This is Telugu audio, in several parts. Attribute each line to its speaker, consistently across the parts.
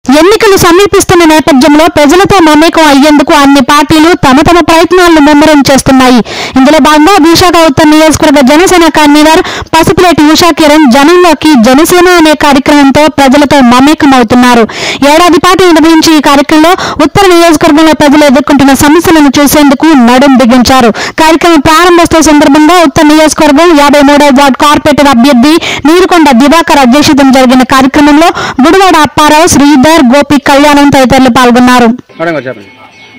Speaker 1: ఎన్నికలు సమీపిస్తున్న నేపథ్యంలో ప్రజలతో మమేకం అయ్యేందుకు అన్ని పార్టీలు తమ తమ ప్రయత్నాలను ముమ్మరం చేస్తున్నాయి ఇందులో భాగంగా విశాఖ ఉత్తర నియోజకవర్గ జనసేన కన్వీనర్ పసుపులేటి ఉషా కిరణ్ జనంలోకి జనసేన అనే కార్యక్రమంతో ప్రజలతో మమేకం అవుతున్నారు ఏడాది పాటు నిర్వహించి ఈ కార్యక్రమంలో ఉత్తర నియోజకవర్గంలో ప్రజలు ఎదుర్కొంటున్న సమస్యలను చూసేందుకు నడుం బిగించారు కార్యక్రమం ప్రారంభోత్సవ సందర్భంగా ఉత్తర నియోజకవర్గం యాభై మూడవ వార్డు కార్పొరేటర్ అభ్యర్థి నీరుకొండ దివాకర్ అధ్యక్షతన జరిగిన కార్యక్రమంలో గుడివాడ అప్పారావు శ్రీధర్ గోపి కళ్యాణం తదితరులు పాల్గొన్నారు
Speaker 2: మేడం గారు చెప్పండి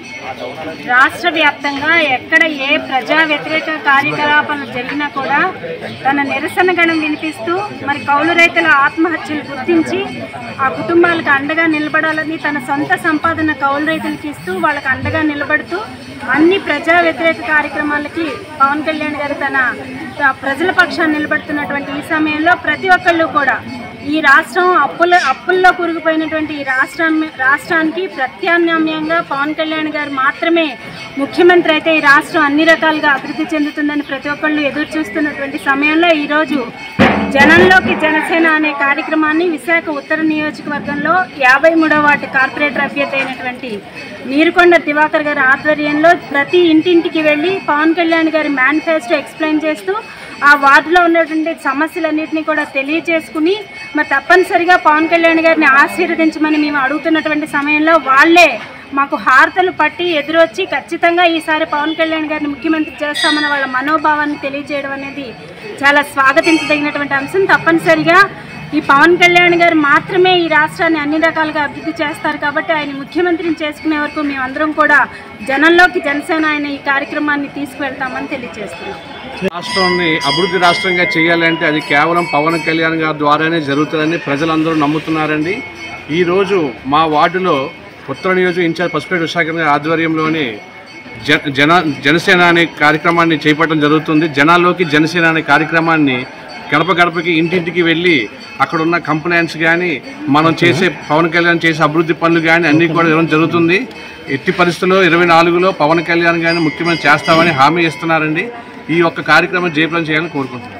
Speaker 3: రాష్ట్ర వ్యాప్తంగా ఎక్కడ ఏ ప్రజా వ్యతిరేక కార్యకలాపాలు జరిగినా కూడా తన నిరసన గణం వినిపిస్తూ మరి కౌలు రైతుల ఆత్మహత్యలు గుర్తించి ఆ కుటుంబాలకు అండగా నిలబడాలని తన సొంత సంపాదన కౌలు రైతులకి ఇస్తూ వాళ్ళకి అండగా నిలబడుతూ అన్ని ప్రజా వ్యతిరేక కార్యక్రమాలకి పవన్ కళ్యాణ్ గారు తన త- ప్రజల పక్షాన్ని నిలబడుతున్నటువంటి ఈ సమయంలో ప్రతి ఒక్కళ్ళు కూడా ఈ రాష్ట్రం అప్పుల అప్పుల్లో కూరుకుపోయినటువంటి ఈ రాష్ట్రం రాష్ట్రానికి ప్రత్యామ్నాయంగా పవన్ కళ్యాణ్ గారు మాత్రమే ముఖ్యమంత్రి అయితే ఈ రాష్ట్రం అన్ని రకాలుగా అభివృద్ధి చెందుతుందని ప్రతి ఒక్కళ్ళు ఎదురు చూస్తున్నటువంటి సమయంలో ఈరోజు జనంలోకి జనసేన అనే కార్యక్రమాన్ని విశాఖ ఉత్తర నియోజకవర్గంలో యాభై మూడవ వార్డు కార్పొరేటర్ అభ్యర్థి అయినటువంటి నీరుకొండ దివాకర్ గారి ఆధ్వర్యంలో ప్రతి ఇంటింటికి వెళ్ళి పవన్ కళ్యాణ్ గారి మేనిఫెస్టో ఎక్స్ప్లెయిన్ చేస్తూ ఆ వార్డులో ఉన్నటువంటి సమస్యలన్నింటినీ కూడా తెలియజేసుకుని మరి తప్పనిసరిగా పవన్ కళ్యాణ్ గారిని ఆశీర్వదించమని మేము అడుగుతున్నటువంటి సమయంలో వాళ్ళే మాకు హారతలు పట్టి ఎదురొచ్చి ఖచ్చితంగా ఈసారి పవన్ కళ్యాణ్ గారిని ముఖ్యమంత్రి చేస్తామన్న వాళ్ళ మనోభావాన్ని తెలియజేయడం అనేది చాలా స్వాగతించదగినటువంటి అంశం తప్పనిసరిగా ఈ పవన్ కళ్యాణ్ గారు మాత్రమే ఈ రాష్ట్రాన్ని అన్ని రకాలుగా అభివృద్ధి చేస్తారు కాబట్టి ఆయన ముఖ్యమంత్రిని చేసుకునే వరకు మేమందరం కూడా జనంలోకి జనసేన ఆయన ఈ కార్యక్రమాన్ని తీసుకువెళ్తామని తెలియజేస్తున్నాం
Speaker 2: రాష్ట్రాన్ని అభివృద్ధి రాష్ట్రంగా చేయాలంటే అది కేవలం పవన్ కళ్యాణ్ గారి ద్వారానే జరుగుతుందని ప్రజలందరూ నమ్ముతున్నారండి ఈరోజు మా వార్డులో ఉత్తర నియోజక ఇన్ఛార్జ్ పసుపేట విశాఖ గారి ఆధ్వర్యంలోని జ జన జనసేన అనే కార్యక్రమాన్ని చేపట్టడం జరుగుతుంది జనాల్లోకి జనసేన అనే కార్యక్రమాన్ని గడప గడపకి ఇంటింటికి వెళ్ళి అక్కడ ఉన్న కంప్లైంట్స్ కానీ మనం చేసే పవన్ కళ్యాణ్ చేసే అభివృద్ధి పనులు కానీ అన్నీ కూడా ఇవ్వడం జరుగుతుంది ఎట్టి పరిస్థితుల్లో ఇరవై నాలుగులో పవన్ కళ్యాణ్ గారిని ముఖ్యమంత్రి చేస్తామని హామీ ఇస్తున్నారండి ఈ యొక్క కార్యక్రమం జయప్రదం చేయాలని కోరుకుంటున్నాను